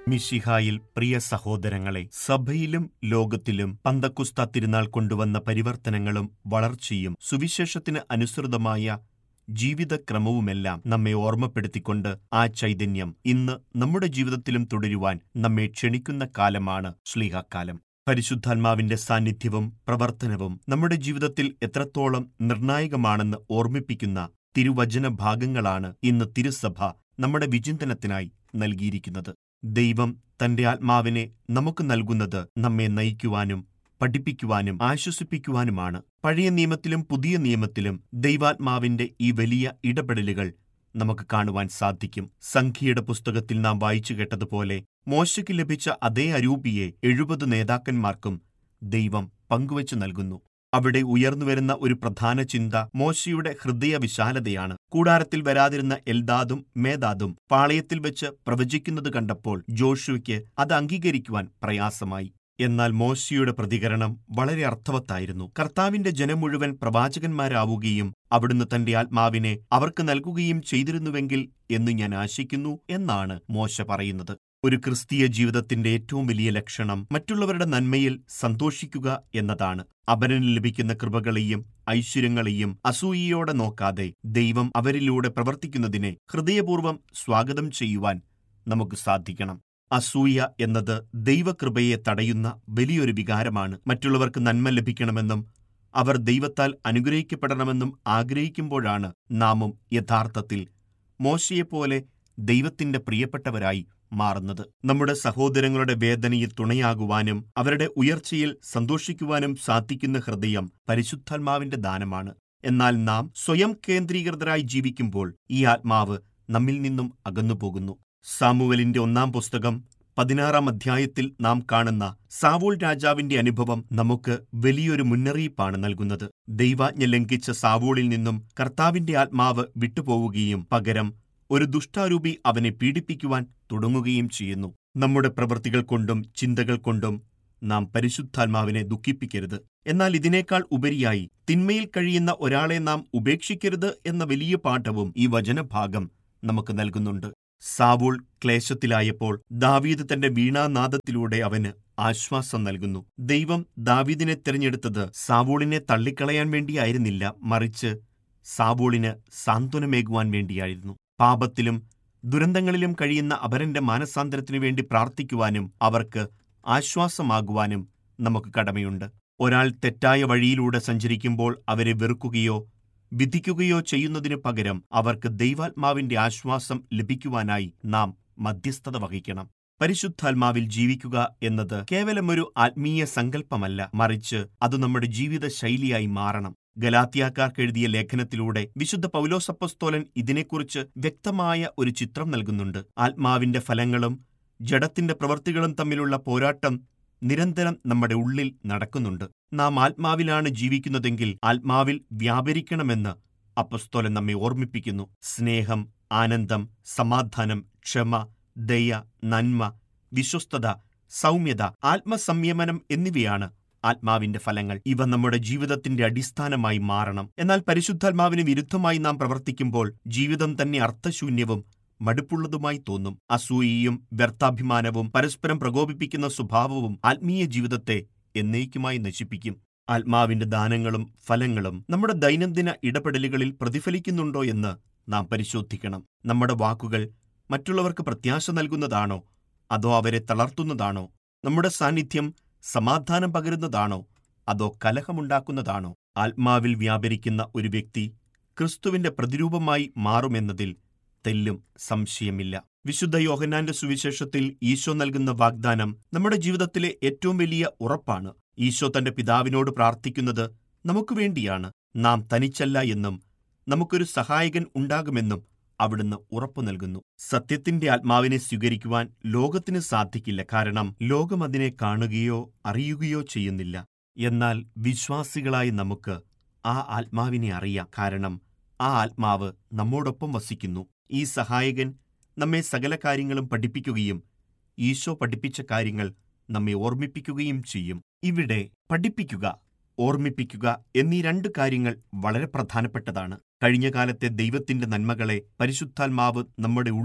മിശിഹായിൽ പ്രിയ സഹോദരങ്ങളെ സഭയിലും ലോകത്തിലും പന്തക്കുസ്ത തിരുനാൾ കൊണ്ടുവന്ന പരിവർത്തനങ്ങളും വളർച്ചയും സുവിശേഷത്തിന് അനുസൃതമായ ജീവിതക്രമവുമെല്ലാം നമ്മെ ഓർമ്മപ്പെടുത്തിക്കൊണ്ട് ആ ചൈതന്യം ഇന്ന് നമ്മുടെ ജീവിതത്തിലും തുടരുവാൻ നമ്മെ ക്ഷണിക്കുന്ന കാലമാണ് ശ്ലീഹക്കാലം പരിശുദ്ധാത്മാവിന്റെ സാന്നിധ്യവും പ്രവർത്തനവും നമ്മുടെ ജീവിതത്തിൽ എത്രത്തോളം നിർണായകമാണെന്ന് ഓർമ്മിപ്പിക്കുന്ന തിരുവചന ഭാഗങ്ങളാണ് ഇന്ന് തിരുസഭ നമ്മുടെ വിചിന്തനത്തിനായി നൽകിയിരിക്കുന്നത് ദൈവം തന്റെ ആത്മാവിനെ നമുക്ക് നൽകുന്നത് നമ്മെ നയിക്കുവാനും പഠിപ്പിക്കുവാനും ആശ്വസിപ്പിക്കുവാനുമാണ് പഴയ നിയമത്തിലും പുതിയ നിയമത്തിലും ദൈവാത്മാവിന്റെ ഈ വലിയ ഇടപെടലുകൾ നമുക്ക് കാണുവാൻ സാധിക്കും സംഖ്യയുടെ പുസ്തകത്തിൽ നാം വായിച്ചു കേട്ടതുപോലെ മോശയ്ക്ക് ലഭിച്ച അതേ അരൂപിയെ എഴുപത് നേതാക്കന്മാർക്കും ദൈവം പങ്കുവച്ചു നൽകുന്നു അവിടെ ഉയർന്നുവരുന്ന ഒരു പ്രധാന ചിന്ത മോശയുടെ ഹൃദയ വിശാലതയാണ് കൂടാരത്തിൽ വരാതിരുന്ന എൽദാദും മേദാദും പാളയത്തിൽ വെച്ച് പ്രവചിക്കുന്നത് കണ്ടപ്പോൾ ജോഷുവയ്ക്ക് അത് അംഗീകരിക്കുവാൻ പ്രയാസമായി എന്നാൽ മോശയുടെ പ്രതികരണം വളരെ അർത്ഥവത്തായിരുന്നു കർത്താവിന്റെ ജനം മുഴുവൻ പ്രവാചകന്മാരാവുകയും അവിടുന്ന് തന്റെ ആത്മാവിനെ അവർക്ക് നൽകുകയും ചെയ്തിരുന്നുവെങ്കിൽ എന്ന് ഞാൻ ആശിക്കുന്നു എന്നാണ് മോശ പറയുന്നത് ഒരു ക്രിസ്തീയ ജീവിതത്തിന്റെ ഏറ്റവും വലിയ ലക്ഷണം മറ്റുള്ളവരുടെ നന്മയിൽ സന്തോഷിക്കുക എന്നതാണ് അവരിന് ലഭിക്കുന്ന കൃപകളെയും ഐശ്വര്യങ്ങളെയും അസൂയയോടെ നോക്കാതെ ദൈവം അവരിലൂടെ പ്രവർത്തിക്കുന്നതിനെ ഹൃദയപൂർവ്വം സ്വാഗതം ചെയ്യുവാൻ നമുക്ക് സാധിക്കണം അസൂയ എന്നത് ദൈവകൃപയെ തടയുന്ന വലിയൊരു വികാരമാണ് മറ്റുള്ളവർക്ക് നന്മ ലഭിക്കണമെന്നും അവർ ദൈവത്താൽ അനുഗ്രഹിക്കപ്പെടണമെന്നും ആഗ്രഹിക്കുമ്പോഴാണ് നാമും യഥാർത്ഥത്തിൽ മോശയെപ്പോലെ ദൈവത്തിന്റെ പ്രിയപ്പെട്ടവരായി മാറുന്നത് നമ്മുടെ സഹോദരങ്ങളുടെ വേദനയിൽ തുണയാകുവാനും അവരുടെ ഉയർച്ചയിൽ സന്തോഷിക്കുവാനും സാധിക്കുന്ന ഹൃദയം പരിശുദ്ധാത്മാവിന്റെ ദാനമാണ് എന്നാൽ നാം സ്വയം കേന്ദ്രീകൃതരായി ജീവിക്കുമ്പോൾ ഈ ആത്മാവ് നമ്മിൽ നിന്നും അകന്നുപോകുന്നു സാമുവലിന്റെ ഒന്നാം പുസ്തകം പതിനാറാം അധ്യായത്തിൽ നാം കാണുന്ന സാവൂൾ രാജാവിന്റെ അനുഭവം നമുക്ക് വലിയൊരു മുന്നറിയിപ്പാണ് നൽകുന്നത് ദൈവാജ്ഞ ലംഘിച്ച സാവൂളിൽ നിന്നും കർത്താവിന്റെ ആത്മാവ് വിട്ടുപോവുകയും പകരം ഒരു ദുഷ്ടാരൂപി അവനെ പീഡിപ്പിക്കുവാൻ തുടങ്ങുകയും ചെയ്യുന്നു നമ്മുടെ പ്രവൃത്തികൾ കൊണ്ടും ചിന്തകൾ കൊണ്ടും നാം പരിശുദ്ധാത്മാവിനെ ദുഃഖിപ്പിക്കരുത് എന്നാൽ ഇതിനേക്കാൾ ഉപരിയായി തിന്മയിൽ കഴിയുന്ന ഒരാളെ നാം ഉപേക്ഷിക്കരുത് എന്ന വലിയ പാഠവും ഈ വചനഭാഗം നമുക്ക് നൽകുന്നുണ്ട് സാവൂൾ ക്ലേശത്തിലായപ്പോൾ ദാവീദ് തന്റെ വീണാനാദത്തിലൂടെ അവന് ആശ്വാസം നൽകുന്നു ദൈവം ദാവീദിനെ തിരഞ്ഞെടുത്തത് സാവൂളിനെ തള്ളിക്കളയാൻ വേണ്ടിയായിരുന്നില്ല മറിച്ച് സാവൂളിന് സാന്ത്വനമേകുവാൻ വേണ്ടിയായിരുന്നു പാപത്തിലും ദുരന്തങ്ങളിലും കഴിയുന്ന അപരന്റെ മാനസാന്തരത്തിനു വേണ്ടി പ്രാർത്ഥിക്കുവാനും അവർക്ക് ആശ്വാസമാകുവാനും നമുക്ക് കടമയുണ്ട് ഒരാൾ തെറ്റായ വഴിയിലൂടെ സഞ്ചരിക്കുമ്പോൾ അവരെ വെറുക്കുകയോ വിധിക്കുകയോ ചെയ്യുന്നതിനു പകരം അവർക്ക് ദൈവാത്മാവിന്റെ ആശ്വാസം ലഭിക്കുവാനായി നാം മധ്യസ്ഥത വഹിക്കണം പരിശുദ്ധാത്മാവിൽ ജീവിക്കുക എന്നത് കേവലം ഒരു ആത്മീയ സങ്കല്പമല്ല മറിച്ച് അത് നമ്മുടെ ജീവിത ശൈലിയായി മാറണം ഗലാത്തിയാക്കാർക്ക് എഴുതിയ ലേഖനത്തിലൂടെ വിശുദ്ധ പൗലോസപ്പസ്തോലൻ ഇതിനെക്കുറിച്ച് വ്യക്തമായ ഒരു ചിത്രം നൽകുന്നുണ്ട് ആത്മാവിന്റെ ഫലങ്ങളും ജഡത്തിന്റെ പ്രവൃത്തികളും തമ്മിലുള്ള പോരാട്ടം നിരന്തരം നമ്മുടെ ഉള്ളിൽ നടക്കുന്നുണ്ട് നാം ആത്മാവിലാണ് ജീവിക്കുന്നതെങ്കിൽ ആത്മാവിൽ വ്യാപരിക്കണമെന്ന് അപ്പസ്തോലൻ നമ്മെ ഓർമ്മിപ്പിക്കുന്നു സ്നേഹം ആനന്ദം സമാധാനം ക്ഷമ ദയ നന്മ വിശ്വസ്തത സൗമ്യത ആത്മസംയമനം എന്നിവയാണ് ആത്മാവിന്റെ ഫലങ്ങൾ ഇവ നമ്മുടെ ജീവിതത്തിന്റെ അടിസ്ഥാനമായി മാറണം എന്നാൽ പരിശുദ്ധാത്മാവിന് വിരുദ്ധമായി നാം പ്രവർത്തിക്കുമ്പോൾ ജീവിതം തന്നെ അർത്ഥശൂന്യവും മടുപ്പുള്ളതുമായി തോന്നും അസൂയയും വ്യർത്ഥാഭിമാനവും പരസ്പരം പ്രകോപിപ്പിക്കുന്ന സ്വഭാവവും ആത്മീയ ജീവിതത്തെ എന്നേക്കുമായി നശിപ്പിക്കും ആത്മാവിന്റെ ദാനങ്ങളും ഫലങ്ങളും നമ്മുടെ ദൈനംദിന ഇടപെടലുകളിൽ പ്രതിഫലിക്കുന്നുണ്ടോ എന്ന് നാം പരിശോധിക്കണം നമ്മുടെ വാക്കുകൾ മറ്റുള്ളവർക്ക് പ്രത്യാശ നൽകുന്നതാണോ അതോ അവരെ തളർത്തുന്നതാണോ നമ്മുടെ സാന്നിധ്യം സമാധാനം പകരുന്നതാണോ അതോ കലഹമുണ്ടാക്കുന്നതാണോ ആത്മാവിൽ വ്യാപരിക്കുന്ന ഒരു വ്യക്തി ക്രിസ്തുവിന്റെ പ്രതിരൂപമായി മാറുമെന്നതിൽ തെല്ലും സംശയമില്ല വിശുദ്ധ യോഹന്നാന്റെ സുവിശേഷത്തിൽ ഈശോ നൽകുന്ന വാഗ്ദാനം നമ്മുടെ ജീവിതത്തിലെ ഏറ്റവും വലിയ ഉറപ്പാണ് ഈശോ തന്റെ പിതാവിനോട് പ്രാർത്ഥിക്കുന്നത് നമുക്ക് വേണ്ടിയാണ് നാം തനിച്ചല്ല എന്നും നമുക്കൊരു സഹായകൻ ഉണ്ടാകുമെന്നും അവിടുന്ന് ഉറപ്പു നൽകുന്നു സത്യത്തിന്റെ ആത്മാവിനെ സ്വീകരിക്കുവാൻ ലോകത്തിന് സാധിക്കില്ല കാരണം ലോകം അതിനെ കാണുകയോ അറിയുകയോ ചെയ്യുന്നില്ല എന്നാൽ വിശ്വാസികളായ നമുക്ക് ആ ആത്മാവിനെ അറിയാം കാരണം ആ ആത്മാവ് നമ്മോടൊപ്പം വസിക്കുന്നു ഈ സഹായകൻ നമ്മെ സകല കാര്യങ്ങളും പഠിപ്പിക്കുകയും ഈശോ പഠിപ്പിച്ച കാര്യങ്ങൾ നമ്മെ ഓർമ്മിപ്പിക്കുകയും ചെയ്യും ഇവിടെ പഠിപ്പിക്കുക ഓർമ്മിപ്പിക്കുക എന്നീ രണ്ട് കാര്യങ്ങൾ വളരെ പ്രധാനപ്പെട്ടതാണ് കഴിഞ്ഞ കാലത്തെ ദൈവത്തിന്റെ നന്മകളെ പരിശുദ്ധാത്മാവ് നമ്മുടെ ഉള്ളിൽ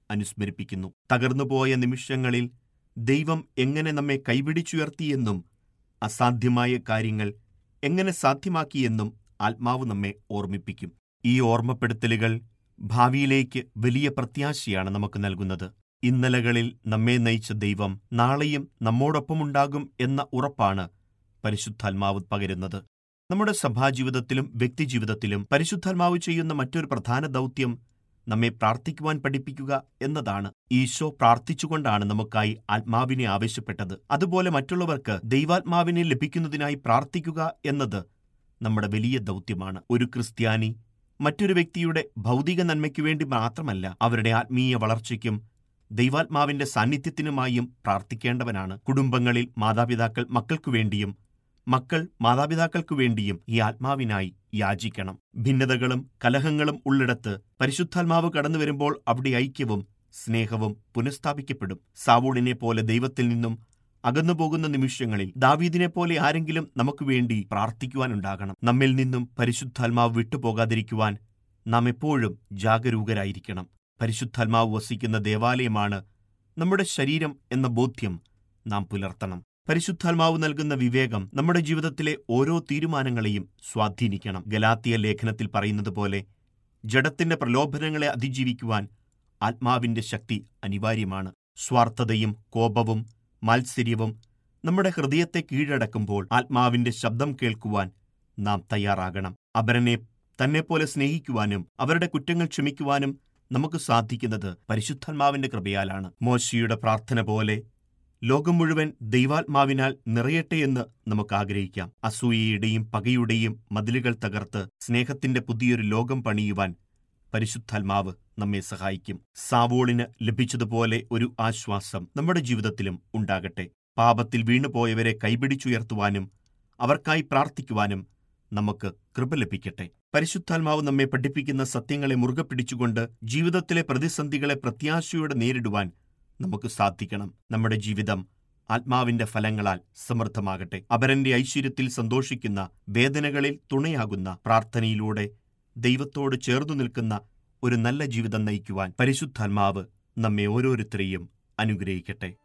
അനുസ്മരിപ്പിക്കുന്നു തകർന്നുപോയ നിമിഷങ്ങളിൽ ദൈവം എങ്ങനെ നമ്മെ കൈപിടിച്ചുയർത്തിയെന്നും അസാധ്യമായ കാര്യങ്ങൾ എങ്ങനെ സാധ്യമാക്കിയെന്നും ആത്മാവ് നമ്മെ ഓർമ്മിപ്പിക്കും ഈ ഓർമ്മപ്പെടുത്തലുകൾ ഭാവിയിലേക്ക് വലിയ പ്രത്യാശയാണ് നമുക്ക് നൽകുന്നത് ഇന്നലകളിൽ നമ്മെ നയിച്ച ദൈവം നാളെയും നമ്മോടൊപ്പമുണ്ടാകും എന്ന ഉറപ്പാണ് പരിശുദ്ധാത്മാവ് പകരുന്നത് നമ്മുടെ സഭാജീവിതത്തിലും വ്യക്തിജീവിതത്തിലും പരിശുദ്ധാത്മാവ് ചെയ്യുന്ന മറ്റൊരു പ്രധാന ദൗത്യം നമ്മെ പ്രാർത്ഥിക്കുവാൻ പഠിപ്പിക്കുക എന്നതാണ് ഈശോ പ്രാർത്ഥിച്ചുകൊണ്ടാണ് നമുക്കായി ആത്മാവിനെ ആവശ്യപ്പെട്ടത് അതുപോലെ മറ്റുള്ളവർക്ക് ദൈവാത്മാവിനെ ലഭിക്കുന്നതിനായി പ്രാർത്ഥിക്കുക എന്നത് നമ്മുടെ വലിയ ദൗത്യമാണ് ഒരു ക്രിസ്ത്യാനി മറ്റൊരു വ്യക്തിയുടെ ഭൗതിക നന്മയ്ക്കു വേണ്ടി മാത്രമല്ല അവരുടെ ആത്മീയ വളർച്ചയ്ക്കും ദൈവാത്മാവിന്റെ സാന്നിധ്യത്തിനുമായും പ്രാർത്ഥിക്കേണ്ടവനാണ് കുടുംബങ്ങളിൽ മാതാപിതാക്കൾ മക്കൾക്കു വേണ്ടിയും മക്കൾ മാതാപിതാക്കൾക്കു വേണ്ടിയും ഈ ആത്മാവിനായി യാചിക്കണം ഭിന്നതകളും കലഹങ്ങളും ഉള്ളിടത്ത് പരിശുദ്ധാത്മാവ് കടന്നു വരുമ്പോൾ അവിടെ ഐക്യവും സ്നേഹവും പുനഃസ്ഥാപിക്കപ്പെടും സാവൂളിനെ പോലെ ദൈവത്തിൽ നിന്നും അകന്നുപോകുന്ന നിമിഷങ്ങളിൽ ദാവീദിനെ പോലെ ആരെങ്കിലും നമുക്ക് വേണ്ടി പ്രാർത്ഥിക്കുവാനുണ്ടാകണം നമ്മിൽ നിന്നും പരിശുദ്ധാത്മാവ് വിട്ടുപോകാതിരിക്കുവാൻ നാം എപ്പോഴും ജാഗരൂകരായിരിക്കണം പരിശുദ്ധാത്മാവ് വസിക്കുന്ന ദേവാലയമാണ് നമ്മുടെ ശരീരം എന്ന ബോധ്യം നാം പുലർത്തണം പരിശുദ്ധാത്മാവ് നൽകുന്ന വിവേകം നമ്മുടെ ജീവിതത്തിലെ ഓരോ തീരുമാനങ്ങളെയും സ്വാധീനിക്കണം ഗലാത്തിയ ലേഖനത്തിൽ പറയുന്നത് പോലെ ജഡത്തിന്റെ പ്രലോഭനങ്ങളെ അതിജീവിക്കുവാൻ ആത്മാവിന്റെ ശക്തി അനിവാര്യമാണ് സ്വാർത്ഥതയും കോപവും മാത്സര്യവും നമ്മുടെ ഹൃദയത്തെ കീഴടക്കുമ്പോൾ ആത്മാവിന്റെ ശബ്ദം കേൾക്കുവാൻ നാം തയ്യാറാകണം അപരനെ തന്നെപ്പോലെ സ്നേഹിക്കുവാനും അവരുടെ കുറ്റങ്ങൾ ക്ഷമിക്കുവാനും നമുക്ക് സാധിക്കുന്നത് പരിശുദ്ധാത്മാവിന്റെ കൃപയാലാണ് മോശയുടെ പ്രാർത്ഥന പോലെ ലോകം മുഴുവൻ ദൈവാത്മാവിനാൽ നിറയട്ടെ എന്ന് നമുക്ക് ആഗ്രഹിക്കാം അസൂയയുടെയും പകയുടെയും മതിലുകൾ തകർത്ത് സ്നേഹത്തിന്റെ പുതിയൊരു ലോകം പണിയുവാൻ പരിശുദ്ധാത്മാവ് നമ്മെ സഹായിക്കും സാവോളിന് ലഭിച്ചതുപോലെ ഒരു ആശ്വാസം നമ്മുടെ ജീവിതത്തിലും ഉണ്ടാകട്ടെ പാപത്തിൽ വീണുപോയവരെ കൈപിടിച്ചുയർത്തുവാനും അവർക്കായി പ്രാർത്ഥിക്കുവാനും നമുക്ക് കൃപ ലഭിക്കട്ടെ പരിശുദ്ധാത്മാവ് നമ്മെ പഠിപ്പിക്കുന്ന സത്യങ്ങളെ മുറുകെ പിടിച്ചുകൊണ്ട് ജീവിതത്തിലെ പ്രതിസന്ധികളെ പ്രത്യാശയോടെ നേരിടുവാൻ നമുക്ക് സാധിക്കണം നമ്മുടെ ജീവിതം ആത്മാവിന്റെ ഫലങ്ങളാൽ സമൃദ്ധമാകട്ടെ അപരന്റെ ഐശ്വര്യത്തിൽ സന്തോഷിക്കുന്ന വേദനകളിൽ തുണയാകുന്ന പ്രാർത്ഥനയിലൂടെ ദൈവത്തോട് ചേർന്നു നിൽക്കുന്ന ഒരു നല്ല ജീവിതം നയിക്കുവാൻ പരിശുദ്ധാത്മാവ് നമ്മെ ഓരോരുത്തരെയും അനുഗ്രഹിക്കട്ടെ